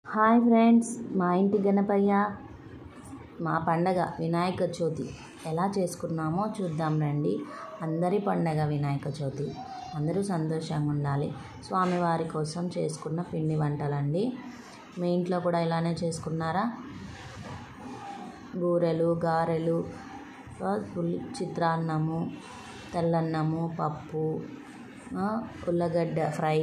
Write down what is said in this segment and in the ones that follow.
hi friends మా ఇంటి గణపయ్య మా పండగ వినాయక చవితి ఎలా చేసుకున్నామో చూద్దాం రండి అందరి పండగ వినాయక చవితి అందరూ సంతోషంగా ఉండాలి స్వామివారి కోసం చేసుకున్న పిండి వంటలండి మీ ఇంట్లో కూడా ఇలానే చేసుకున్నారా బూరెలు గారెలు ఆ, పులి చిత్రాన్నము తెల్లన్నము పప్పు ఆ, ఉల్లగడ్డ ఫ్రై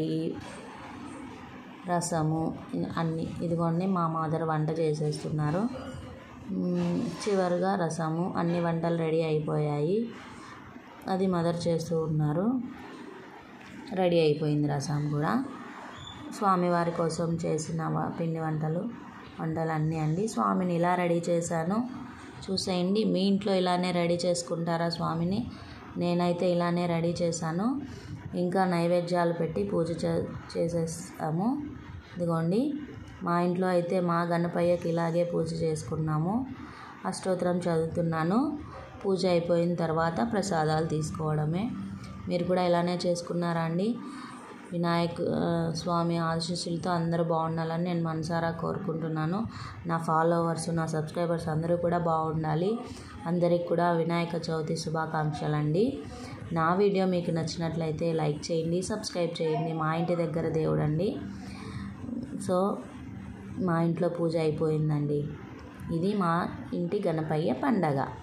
రసము ఇ- అన్నీ ఇదిగోండి మా మదర్ వంట చేసేస్తున్నారు మ్మ్, చివరిగా రసము అన్ని వంటలు రెడీ అయిపోయాయి అది మదర్ చేస్తూ ఉన్నారు రెడీ అయిపోయింది రసం కూడా స్వామివారి కోసం చేసిన వ- పిండి వంటలు వంటలు అన్నీ అండి స్వామిని ఇలా రెడీ చేశాను చూసేయండి మీ ఇంట్లో ఇలానే రెడీ చేసుకుంటారా స్వామిని నేనైతే ఇలానే రెడీ చేశాను ఇంకా నైవేద్యాలు పెట్టి పూజ చే చేసేస్తాము ఇదిగోండి మా ఇంట్లో అయితే మా గణపయ్యకి ఇలాగే పూజ చేసుకున్నాము అష్టోత్తరం చదువుతున్నాను పూజ అయిపోయిన తర్వాత ప్రసాదాలు తీసుకోవడమే మీరు కూడా ఇలానే చేసుకున్నారా అండి వినాయక్ ఆ, స్వామి ఆశీస్సులతో అందరూ బాగుండాలని నేను మనసారా కోరుకుంటున్నాను నా ఫాలోవర్స్ నా సబ్స్క్రైబర్స్ అందరూ కూడా బాగుండాలి అందరికి కూడా వినాయక చవితి శుభాకాంక్షలు అండి నా వీడియో మీకు నచ్చినట్లయితే లైక్ చేయండి సబ్స్క్రైబ్ చేయండి మా ఇంటి దగ్గర దేవుడు అండి సో మా ఇంట్లో పూజ అయిపోయిందండి ఇది మా ఇంటి గణపయ్య పండగ